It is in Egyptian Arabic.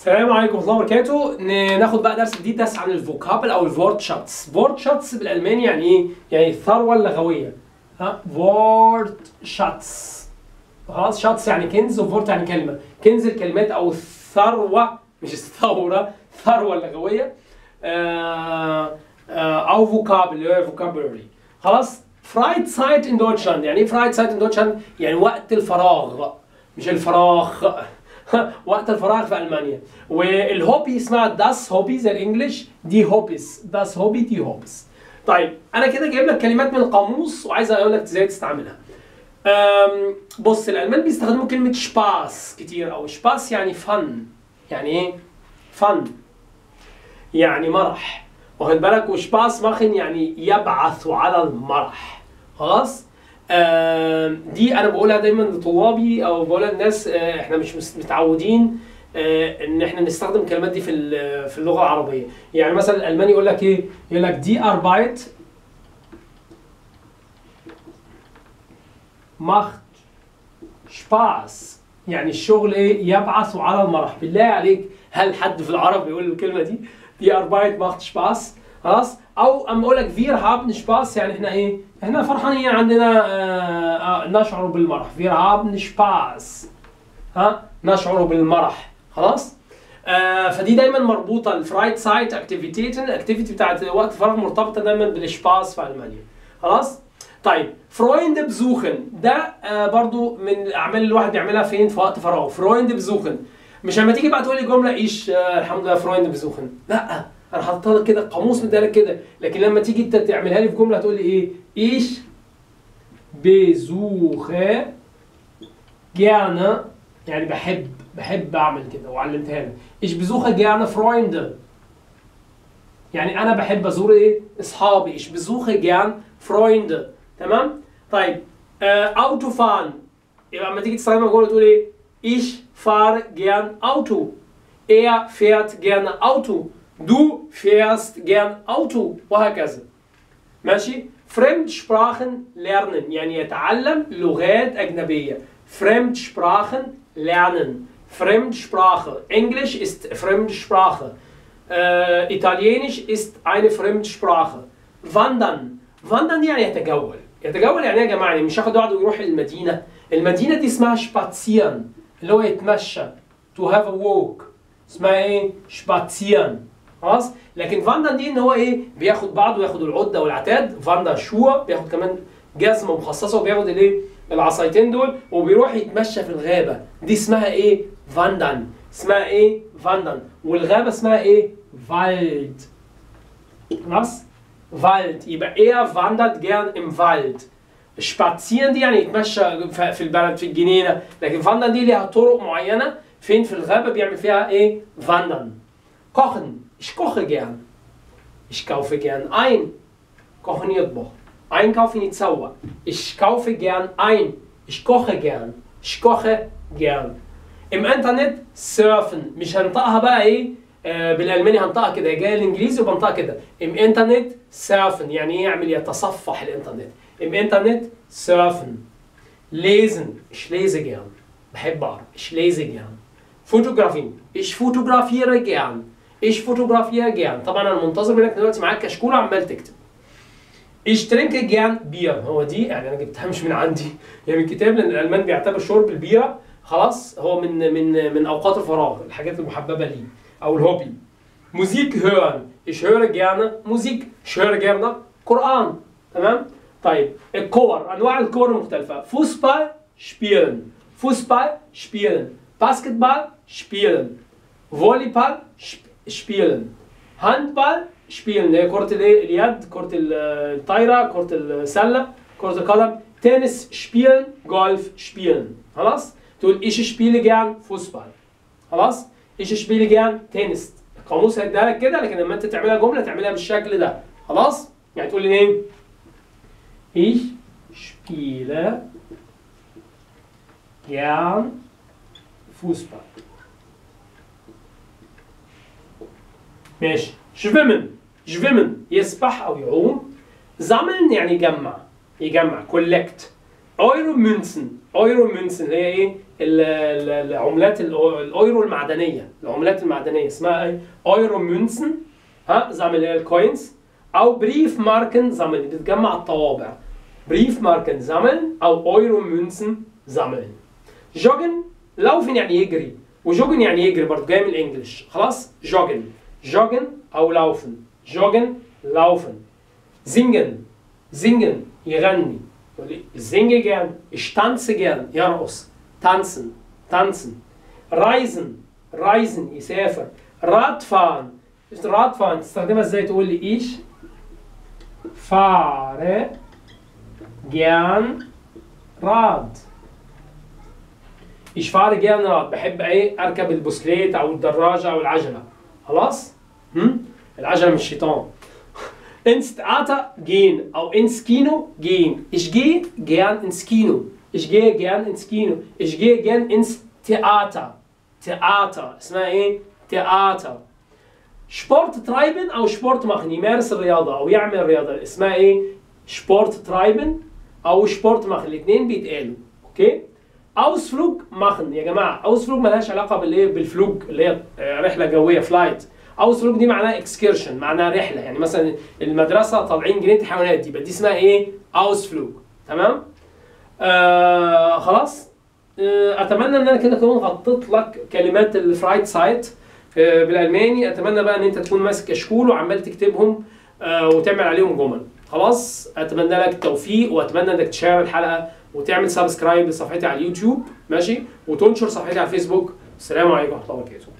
السلام عليكم ورحمه الله وبركاته ن- ناخد بقى درس جديد درس عن الفوكابل او الفورت شاتس فورت شاتس بالالماني يعني ايه يعني الثروه اللغويه ها فورت شاتس خلاص شاتس يعني كنز وفورت يعني كلمه كنز الكلمات او الثروه مش الثوره الثروه اللغويه آه آه او فوكابل اللي هو فوكابولري خلاص فرايد سايت ان دوتشلاند يعني ايه فرايد سايت ان دوتشلاند يعني وقت الفراغ مش الفراغ وقت الفراغ في المانيا والهوبي اسمها داس هوبي زي الانجليش دي هوبيس داس هوبي دي هوبيس طيب انا كده جايب لك كلمات من القاموس وعايز اقول لك ازاي تستعملها أم، بص الالمان بيستخدموا كلمه شباس كتير او شباس يعني فن يعني ايه فن يعني مرح واخد بالك وشباس ماخن يعني يبعث على المرح خلاص آم، دي انا بقولها دايما لطلابي او بقولها للناس آه، احنا مش مس- متعودين آه، ان احنا نستخدم الكلمات دي في ال- في اللغه العربيه يعني مثلا الالماني يقول لك ايه يقول لك دي اربايت macht Spaß يعني الشغل ايه يبعث على المرح بالله عليك هل حد في العرب يقول الكلمه دي دي Arbeit macht Spaß خلاص او اما اقول لك wir haben Spaß يعني احنا ايه احنا فرحانين عندنا آه آه نشعر بالمرح wir haben Spaß ها نشعر بالمرح خلاص آه فدي دايما مربوطه الفرايد سايت اكتيفيتيتن الاكتيفيتي بتاعت وقت الفراغ مرتبطه دايما بالشباس في المانيا خلاص طيب فرويند بزوخن ده آه برضو من الاعمال اللي الواحد بيعملها فين في وقت فراغه فرويند بزوخن مش لما تيجي بقى تقول لي جمله ايش آه الحمد لله فرويند بزوخن لا انا حاططها لك كده قاموس مديها لك كده لكن لما تيجي انت تعملها لي في جمله تقول لي ايه ايش بزوخه gerne يعني بحب بحب اعمل كده وعلمتها لك ايش بزوخه gerne Freunde يعني انا بحب ازور ايه اصحابي ايش بزوخه gern Freunde تمام طيب آه اوتو فان يبقى لما تيجي تستخدمها جمله تقول ايه ich fahre gern Auto er fährt gerne Auto du fährst gern Auto وهكذا ماشي Fremdsprachen lernen يعني يتعلم لغات أجنبية Fremdsprachen lernen Fremdsprache Englisch ist Fremdsprache äh, Italienisch ist eine Fremdsprache Wandern Wandern يعني يتجول يتجول يعني إيه يا جماعة يعني مش هاخد واحد ويروح المدينة المدينة دي اسمها spazieren اللي هو يتمشى to have a walk اسمها ايه spazieren خلاص لكن فاندر دي ان هو ايه بياخد بعضه ياخد العده والعتاد فاندر شوه بياخد كمان جزمه مخصصه وبياخد الايه العصايتين دول وبيروح يتمشى في الغابه دي اسمها ايه فاندن اسمها ايه فاندن والغابه اسمها ايه فالد خلاص فالد يبقى er wandert gern im Wald spazieren دي يعني يتمشى ف- في البلد في الجنينه لكن فاندن دي ليها طرق معينه فين في الغابه بيعمل فيها ايه فاندن kochen ich koche gern ich kaufe gern ein kochen يطبخ einkaufen يتسوق ich kaufe gern ein ich koche gern ich koche gern im انترنت سيرفن مش هنطقها بقى ايه آه بالالماني هنطقها كده جايه الانجليزي وبنطقها كده im انترنت سيرفن يعني ايه يعمل يتصفح الانترنت im انترنت سيرفن lesen ich lese gern بحب اقرا ich lese gern fotografieren ich fotografiere gern ich fotografiere gern طبعا انا منتظر منك دلوقتي معاك كشكول عمال تكتب ich trinke gern بير هو دي يعني انا جبتها مش من عندي هي من الكتاب لان الالمان بيعتبر شرب البيره خلاص هو من من من اوقات الفراغ الحاجات المحببه ليه او الهوبي موزيك hören ich höre gerne Musik ich höre gerne قرآن تمام طيب الكور انواع الكور المختلفه فوسبال spielen فوسبال spielen باسكتبال spielen فوليبال sp- spielen هاندبال spielen اللي هي كرة الايه اليد كرة ال- الطايرة كرة السلة كرة القدم تنس spielen جولف spielen خلاص تقول ich spiele gern Fußball خلاص ich spiele gern تنس القاموس هيديها لك كده لكن لما انت تعملها جملة تعملها بالشكل ده خلاص يعني تقول لي ايه ich spiele gern Fußball ماشي شويمن شويمن يسبح او يعوم زمن يعني يجمع يجمع كولكت ايرو مünzen ايرو مünzen اللي هي ايه ال- ال- العملات الأو- الايرو المعدنيه العملات المعدنيه اسمها ايه ايرو مünzen ها زعم اللي هي الكوينز او بريف ماركن زعمل بتجمع الطوابع بريف ماركن زعمل او ايرو مünzen زعمل جوجن لوفن يعني يجري وجوجن يعني يجري برضه جاي من الانجليش خلاص جوجن جوجن او لوفن جوجن لوفن زينجن زينجن يغني يقول لي singe gern ich tanze gern يرقص tanzen tanzen reisen reisen يسافر Radfahren Radfahren تستخدمها ازاي تقول لي ich fahre gern Rad ich fahre gern Rad بحب ايه اركب البسكليت او الدراجه او العجله خلاص هم؟ العجله مش شيطان ins Theater gehen, auch ins Kino gehen. Ich gehe gern ins Kino. Ich gehe gern ins Kino. Ich gehe gern ins Theater. Theater. اسمها ايه؟ Theater. Sport treiben أو Sport machen يمارس الرياضة أو يعمل رياضة اسمها ايه؟ Sport treiben أو Sport machen الاثنين بيتقالوا أوكي؟ Ausflug machen يا جماعة Ausflug ملهاش علاقة بالايه؟ بالفلوج اللي هي آه، رحلة جوية فلايت Ausflug دي معناها اكسكيرشن معناها رحلة يعني مثلا المدرسة طالعين جنينة حيوانات يبقى دي اسمها ايه؟ Ausflug تمام؟ آه خلاص آه اتمنى ان انا كده اكون غطيت لك كلمات الفرايت سايت آه بالالماني اتمنى بقى ان انت تكون ماسك كشكول وعمال تكتبهم آه وتعمل عليهم جمل خلاص اتمنى لك التوفيق واتمنى انك تشير الحلقه وتعمل سبسكرايب لصفحتي على اليوتيوب ماشي وتنشر صفحتي على الفيسبوك السلام عليكم ورحمه الله وبركاته